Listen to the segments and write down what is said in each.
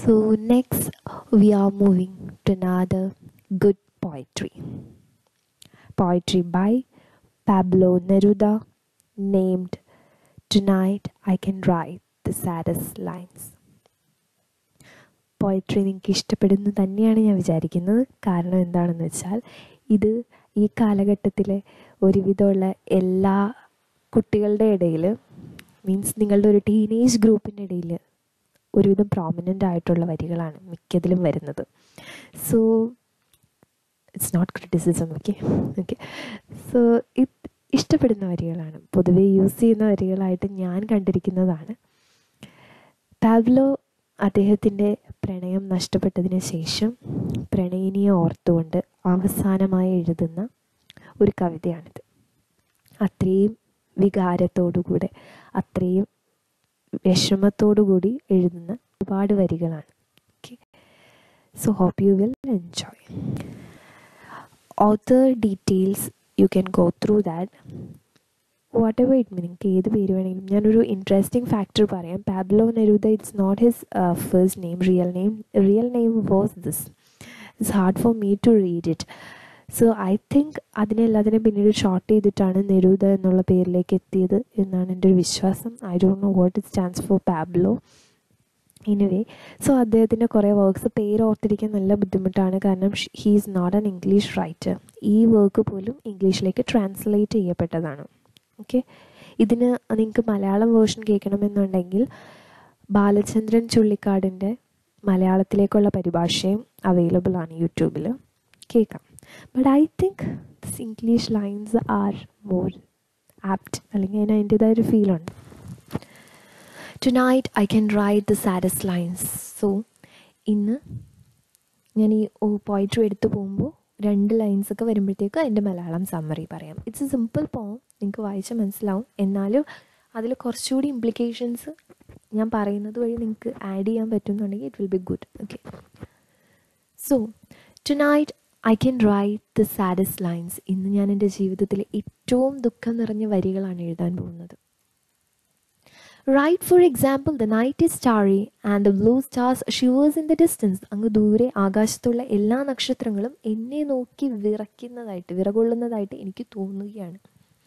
So, next we are moving to another good poetry. Poetry by Pablo Neruda, named Tonight I Can Write the Saddest Lines. Poetry നിങ്ങൾക്ക് ഇഷ്ടപ്പെടുന്നു തന്നെയാണ് ഞാൻ വിചാരിക്കുന്നത് കാരണം എന്താണെന്ന് വെച്ചാൽ ഇത് ഈ കാലഘട്ടത്തിലെ ഒരുവിധമുള്ള എല്ലാ കുട്ടികളുടെ ഇടയിൽ മീൻസ് നിങ്ങളുടെ ഒരു ടീനേജ് ഗ്രൂപ്പിൻ്റെ ഇടയിൽ ഒരുവിധം പ്രോമിനൻ്റ് ആയിട്ടുള്ള വരികളാണ് മിക്കതിലും വരുന്നത് so it's not criticism okay okay so ഇത് ഇഷ്ടപ്പെടുന്ന വരികളാണ് പൊതുവെ യൂസ് ചെയ്യുന്ന വരികളായിട്ട് ഞാൻ കണ്ടിരിക്കുന്നതാണ് പാബ്ലോ അദ്ദേഹത്തിൻ്റെ പ്രണയം നഷ്ടപ്പെട്ടതിന് ശേഷം പ്രണയിനിയെ ഓർത്തുകൊണ്ട് അവസാനമായി എഴുതുന്ന ഒരു കവിതയാണിത് അത്രയും വികാരത്തോടുകൂടെ അത്രയും വിഷമത്തോടുകൂടി എഴുതുന്ന ഒരുപാട് വരികളാണ് okay so hope you will enjoy author details you can go through that whatever it നിങ്ങൾക്ക് ഏത് പേര് വേണമെങ്കിലും ഞാനൊരു ഇൻട്രസ്റ്റിംഗ് ഫാക്ടർ പറയാം Pablo Neruda it's not his first name real name real name was this it's hard for me to read it so I think അതിനെല്ലാത്തിനും പിന്നീട് short ചെയ്തിട്ടാണ് Neruda എന്നുള്ള പേരിലേക്ക് എത്തിയത് എന്നാണ് എൻ്റെ ഒരു വിശ്വാസം I don't know what it stands for Pablo anyway so അദ്ദേഹത്തിൻ്റെ കുറേ വർക്ക്സ് പേര് ഓർത്തിരിക്കാൻ നല്ല ബുദ്ധിമുട്ടാണ് കാരണം he is not an English writer ഈ വർക്ക് പോലും ഇംഗ്ലീഷിലേക്ക് ട്രാൻസ്ലേറ്റ് ചെയ്യപ്പെട്ടതാണ് ഓക്കെ ഇതിന് നിങ്ങൾക്ക് മലയാളം വേർഷൻ കേൾക്കണമെന്നുണ്ടെങ്കിൽ ബാലചന്ദ്രൻ ചുള്ളിക്കാടിൻ്റെ മലയാളത്തിലേക്കുള്ള പരിഭാഷയും അവൈലബിൾ ആണ് യൂട്യൂബിൽ കേൾക്കാം but I think this English lines are more apt അല്ലെങ്കിൽ അതിന് അതിൻ്റെതായ ഒരു ഫീലുണ്ട് tonight I can write the saddest lines so ഇന്ന് ഞാൻ ഈ പോയിട്രി എടുത്തു പോകുമ്പോൾ രണ്ട് ലൈൻസ് ഒക്കെ വരുമ്പോഴത്തേക്കും അതിൻ്റെ മലയാളം സമ്മറി പറയാം ഇറ്റ്സ് എ സിമ്പിൾ പോം നിങ്ങൾക്ക് വായിച്ചാൽ മനസ്സിലാവും എന്നാലും അതിൽ കുറച്ചുകൂടി ഇംപ്ലിക്കേഷൻസ് ഞാൻ പറയുന്നത് വഴി നിങ്ങൾക്ക് ആഡ് ചെയ്യാൻ പറ്റുന്നുണ്ടെങ്കിൽ it will be good okay so tonight I can write the saddest lines ഇന്ന് ഞാൻ എൻ്റെ ജീവിതത്തിലെ ഏറ്റവും ദുഃഖം നിറഞ്ഞ വരികളാണ് എഴുതാൻ പോകുന്നത് right for example the night is starry and the blue stars shiver in the distance അങ്ങ് ദൂരെ ആകാശത്തുള്ള എല്ലാ നക്ഷത്രങ്ങളും എന്നെ നോക്കി വിറയ്ക്കുന്നതായിട്ട് വിറകൊള്ളുന്നതായിട്ട് എനിക്ക് തോന്നുകയാണ്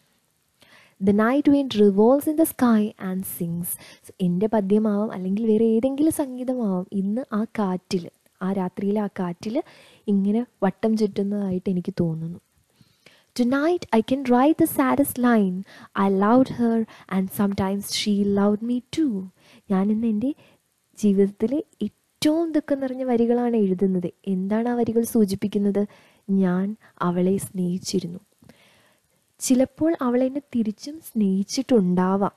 the night wind revolves in the sky and sings എൻ്റെ പദ്യമാവാം അല്ലെങ്കിൽ വേറെ ഏതെങ്കിലും സംഗീതമാവാം ഇന്ന് ആ കാറ്റിൽ ആ രാത്രിയിലെ ആ കാറ്റിൽ ഇങ്ങനെ വട്ടം ചുറ്റുന്നതായിട്ട് എനിക്ക് തോന്നുന്നു Tonight I can write the saddest line. I loved her and sometimes she loved me too. ഞാൻ ഇന്ന് എൻ്റെ ജീവിതത്തിലെ ഏറ്റവും ദുഃഖം നിറഞ്ഞ വരികളാണ് എഴുതുന്നത് എന്താണ് ആ വരികൾ സൂചിപ്പിക്കുന്നത് ഞാൻ അവളെ സ്നേഹിച്ചിരുന്നു ചിലപ്പോൾ അവൾ എന്നെ തിരിച്ചും സ്നേഹിച്ചിട്ടുണ്ടാവാം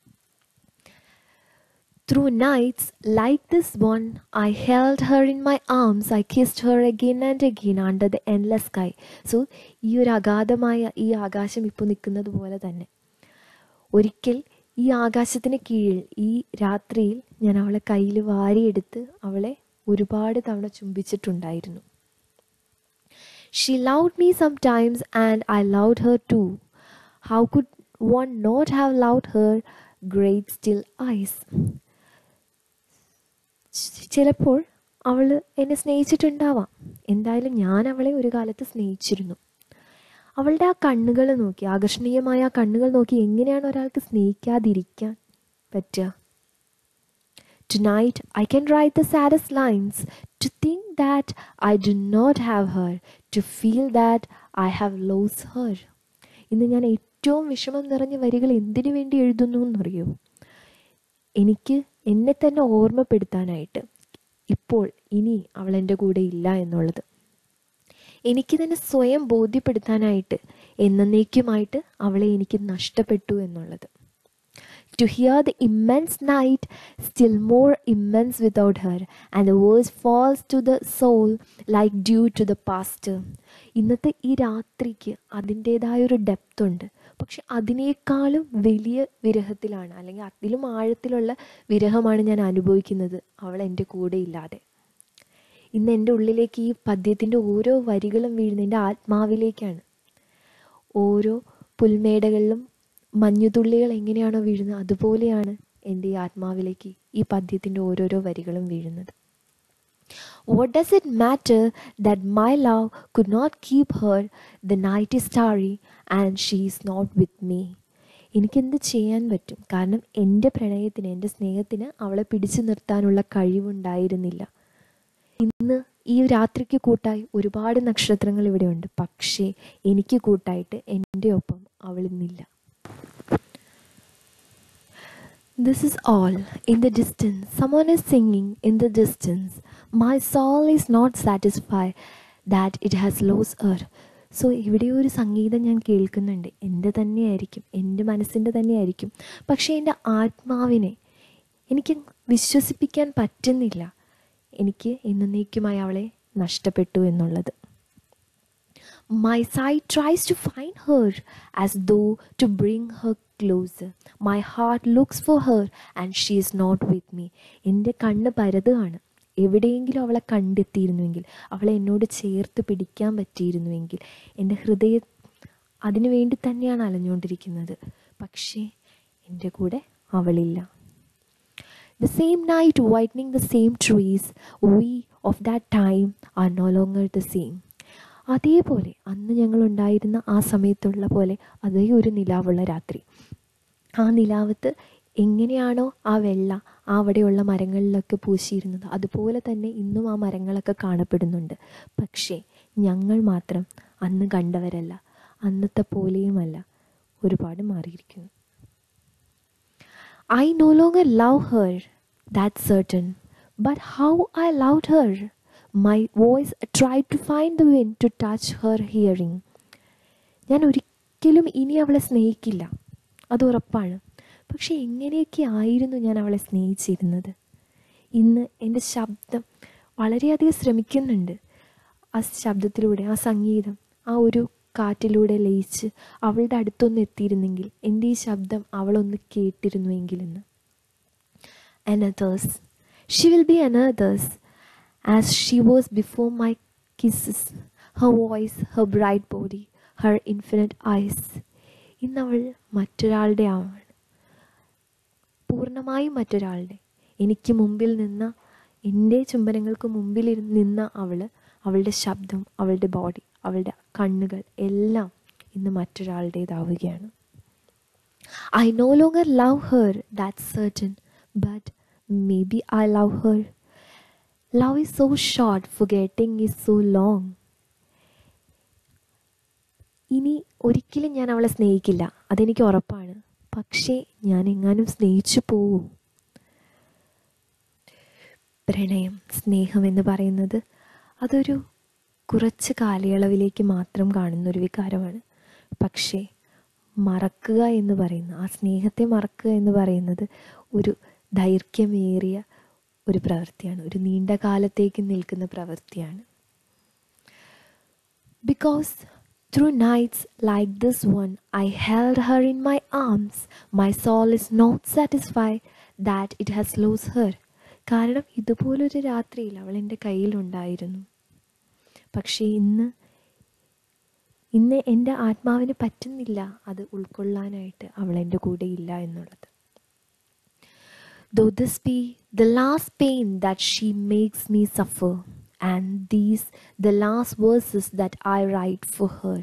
Through nights like this one, I held her in my arms. I kissed her again and again under the endless sky. So ഈ ഒരു അഗാധമായ ഈ ആകാശം ഇപ്പോൾ നിൽക്കുന്നത് പോലെ തന്നെ ഒരിക്കൽ ഈ ആകാശത്തിന് കീഴിൽ ഈ രാത്രിയിൽ ഞാൻ അവളെ കയ്യിൽ വാരിയെടുത്ത് അവളെ ഒരുപാട് തവണ ചുംബിച്ചിട്ടുണ്ടായിരുന്നു she loved me sometimes and I loved her too how could one not have loved her great still eyes ചിലപ്പോൾ അവൾ എന്നെ സ്നേഹിച്ചിട്ടുണ്ടാവാം എന്തായാലും ഞാൻ അവളെ ഒരു കാലത്ത് സ്നേഹിച്ചിരുന്നു അവളുടെ ആ കണ്ണുകൾ നോക്കി ആകർഷണീയമായ ആ കണ്ണുകൾ നോക്കി എങ്ങനെയാണ് ഒരാൾക്ക് സ്നേഹിക്കാതിരിക്കാൻ പറ്റുക Tonight I can write the saddest lines to think that I do not have her, to feel that I have lost her. ഇന്ന് ഞാൻ ഏറ്റവും വിഷമം നിറഞ്ഞ വരികൾ എന്തിനു വേണ്ടി എഴുതുന്നു എന്നറിയോ എനിക്ക് എന്നെ തന്നെ ഓർമ്മപ്പെടുത്താനായിട്ട് ഇപ്പോൾ ഇനി അവൾ എൻ്റെ കൂടെ ഇല്ല എന്നുള്ളത് എനിക്ക് തന്നെ സ്വയം ബോധ്യപ്പെടുത്താനായിട്ട് എന്നേക്കുമായിട്ട് അവളെ എനിക്ക് നഷ്ടപ്പെട്ടു എന്നുള്ളത് to hear the immense night still more immense without her and the words falls to the soul like dew to the pasture ഇന്നത്തെ ഈ രാത്രിക്ക് അതിൻ്റേതായ ഒരു ഡെപ്ത് ഉണ്ട് പക്ഷെ അതിനേക്കാളും വലിയ വിരഹത്തിലാണ് അല്ലെങ്കിൽ അതിലും ആഴത്തിലുള്ള വിരഹമാണ് ഞാൻ അനുഭവിക്കുന്നത് അവൾ എൻ്റെ കൂടെ ഇല്ലാതെ ഇന്ന് എൻ്റെ ഉള്ളിലേക്ക് ഈ പദ്യത്തിൻ്റെ ഓരോ വരികളും വീഴുന്ന എൻ്റെ ആത്മാവിലേക്കാണ് ഓരോ പുൽമേടകളിലും മഞ്ഞുതുള്ളികൾ എങ്ങനെയാണോ വീഴുന്നത് അതുപോലെയാണ് എൻ്റെ ഈ ആത്മാവിലേക്ക് ഈ പദ്യത്തിൻ്റെ ഓരോരോ വരികളും വീഴുന്നത് What does it matter that my love could not keep her? The night is starry and she is not with me. എനിക്കെന്ത് ചെയ്യാൻ പറ്റും കാരണം എൻ്റെ പ്രണയത്തിന് എൻ്റെ സ്നേഹത്തിന് അവളെ പിടിച്ചു നിർത്താനുള്ള കഴിവുണ്ടായിരുന്നില്ല ഇന്ന് ഈ രാത്രിക്ക് കൂട്ടായി ഒരുപാട് നക്ഷത്രങ്ങൾ ഇവിടെയുണ്ട് പക്ഷേ എനിക്ക് കൂട്ടായിട്ട് എൻ്റെ ഒപ്പം അവളിന്നില്ല This is all in the distance. Someone is singing in the distance. My soul is not satisfied that it has lost her. So ഇവിടെ ഒരു സംഗീതം ഞാൻ കേൾക്കുന്നുണ്ട് എൻ്റെ തന്നെയായിരിക്കും എൻ്റെ മനസ്സിൻ്റെ തന്നെയായിരിക്കും പക്ഷേ എൻ്റെ ആത്മാവിനെ എനിക്ക് വിശ്വസിപ്പിക്കാൻ പറ്റുന്നില്ല എനിക്ക് എന്നേക്കുമായി അവളെ നഷ്ടപ്പെട്ടു എന്നുള്ളത് My sight tries to find her as though to bring her closer. My heart looks for her and she is not with me. എൻ്റെ കണ്ണ് പരതുകയാണ് എവിടെയെങ്കിലും അവളെ കണ്ടെത്തിയിരുന്നുവെങ്കിൽ അവളെ എന്നോട് ചേർത്ത് പിടിക്കാൻ പറ്റിയിരുന്നുവെങ്കിൽ എൻ്റെ ഹൃദയം അതിനു വേണ്ടി തന്നെയാണ് അലഞ്ഞുകൊണ്ടിരിക്കുന്നത് പക്ഷേ എൻ്റെ കൂടെ അവളില്ല The same night, whitening the same trees, we of that time are no longer the same. അതേപോലെ അന്ന് ഞങ്ങൾ ഉണ്ടായിരുന്ന ആ സമയത്തുള്ള പോലെ അതേ ഒരു നിലാവുള്ള രാത്രി ആ നിലാവത്ത് എങ്ങനെയാണോ ആ വെള്ള ആ അവിടെയുള്ള മരങ്ങളിലൊക്കെ പൂശിയിരുന്നത് അതുപോലെ തന്നെ ഇന്നും ആ മരങ്ങളൊക്കെ കാണപ്പെടുന്നുണ്ട് പക്ഷേ ഞങ്ങൾ മാത്രം അന്ന് കണ്ടവരല്ല അന്നത്തെ പോലെയുമല്ല ഒരുപാട് മാറിയിരിക്കുന്നു I no longer love her, that's certain. But how I loved her! My voice tried to find the wind to touch her hearing. ഞാൻ ഒരിക്കലും ഇനി അവളെ സ്നേഹിക്കില്ല അത് ഉറപ്പാണ് പക്ഷെ എങ്ങനെയൊക്കെ ആയിരുന്നു ഞാൻ അവളെ സ്നേഹിച്ചിരുന്നത് ഇന്ന് എൻ്റെ ശബ്ദം വളരെയധികം ശ്രമിക്കുന്നുണ്ട് ആ ശബ്ദത്തിലൂടെ ആ സംഗീതം ആ ഒരു കാറ്റിലൂടെ ലയിച്ച് അവളുടെ അടുത്തൊന്ന് എത്തിയിരുന്നെങ്കിൽ എൻ്റെ ഈ ശബ്ദം അവളൊന്ന് കേട്ടിരുന്നുവെങ്കിലെന്ന് another's she will be another's as she was before my kisses her voice her bright body her infinite eyes ഇന്നവൾ മറ്റൊരാളുടെ ആണ് പൂർണ്ണമായും മറ്റൊരാളുടെ എനിക്ക് മുമ്പിൽ നിന്ന എൻ്റെ ചുംബനങ്ങൾക്ക് മുമ്പിൽ നിന്ന അവൾ അവളുടെ ശബ്ദം അവളുടെ ബോഡി അവളുടെ കണ്ണുകൾ എല്ലാം ഇന്ന് മറ്റൊരാളുടേതാവുകയാണ് I no longer love her that certain but maybe I love her love is so short forgetting is so long ഇനി ഒരിക്കലും ഞാൻ അവളെ സ്നേഹിക്കില്ല അതെനിക്ക് ഉറപ്പാണ് പക്ഷേ ഞാൻ എങ്ങാനും സ്നേഹിച്ചു പോവും പ്രണയം സ്നേഹം എന്ന് പറയുന്നത് അതൊരു കുറച്ച് കാലയളവിലേക്ക് മാത്രം കാണുന്ന ഒരു വികാരമാണ് പക്ഷേ മറക്കുക എന്ന് പറയുന്ന ആ സ്നേഹത്തെ മറക്കുക എന്ന് പറയുന്നത് ഒരു ദൈർഘ്യമേറിയ ഒരു പ്രവൃത്തിയാണ് ഒരു നീണ്ട കാലത്തേക്ക് നിൽക്കുന്ന പ്രവൃത്തിയാണ് because through nights like this one I held her in my arms my soul is not satisfied that it has lost her കാരണം ഇതുപോലൊരു രാത്രിയിൽ അവൾ എൻ്റെ കയ്യിലുണ്ടായിരുന്നു പക്ഷേ ഇന്ന് ഇന്ന് എൻ്റെ ആത്മാവിന് പറ്റുന്നില്ല അത് ഉൾക്കൊള്ളാനായിട്ട് അവൾ എൻ്റെ കൂടെ ഇല്ല എന്നുള്ളത് though this be the last pain that she makes me suffer and these the last verses that I write for her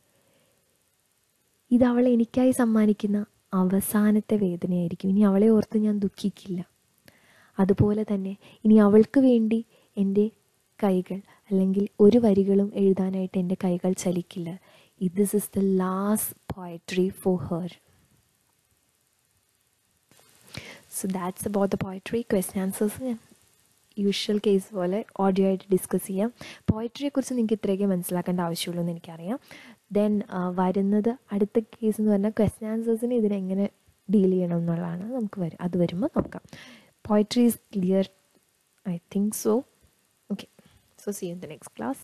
ഇത് അവൾ എനിക്കായി സമ്മാനിക്കുന്ന അവസാനത്തെ വേദനയായിരിക്കും ഇനി അവളെ ഓർത്ത് ഞാൻ ദുഃഖിക്കില്ല അതുപോലെ തന്നെ ഇനി അവൾക്ക് വേണ്ടി എൻ്റെ കൈകൾ അല്ലെങ്കിൽ ഒരു വരികളും എഴുതാനായിട്ട് എൻ്റെ കൈകൾ ചലിക്കില്ല this is the last poetry for her so that's about the poetry question answers ഞാൻ യൂഷ്വൽ കേസ് പോലെ ഓഡിയോ ആയിട്ട് ഡിസ്കസ് ചെയ്യാം പോയട്രിയെക്കുറിച്ച് നിങ്ങൾക്ക് ഇത്രയൊക്കെ മനസ്സിലാക്കേണ്ട ആവശ്യമുള്ളൂ എന്ന് എനിക്കറിയാം ദെൻ വരുന്നത് അടുത്ത കേസ് എന്ന് പറഞ്ഞാൽ ക്വസ്റ്റ്യൻ ആൻസേഴ്സിന് ഇതിനെങ്ങനെ ഡീൽ ചെയ്യണം എന്നുള്ളതാണ് നമുക്ക് വരും അത് വരുമ്പോൾ നോക്കാം poetry is clear i think so okay so see you in the next class